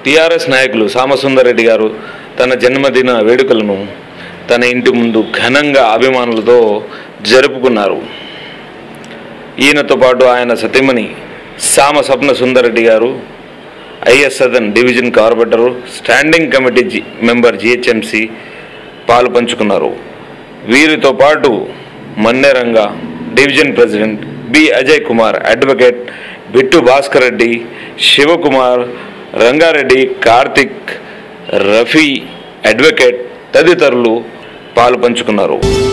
TRS నాయకులు సామసుందరెడ్డి గారు తన జన్మదిన వేడుకలను తన ఇంటి ముందు ఘనంగా అభిమానులతో జరుపుకున్నారు ఈయనతో పాటు ఆయన సతీమణి సామ స్వప్న సుందరెడ్డి గారు IS Sadan division corporator standing committee జి మెంబర్ జిహెచ్ఎంసి పాలు పంచుకున్నారు వీరితో పాటు మన్నెరంగ division president B Ajay Kumar advocate Bittu Bhaskar Reddy Shivakumar Rangareddy Karthik Rafi advocate తదితరులు పాలు పంచుకున్నారు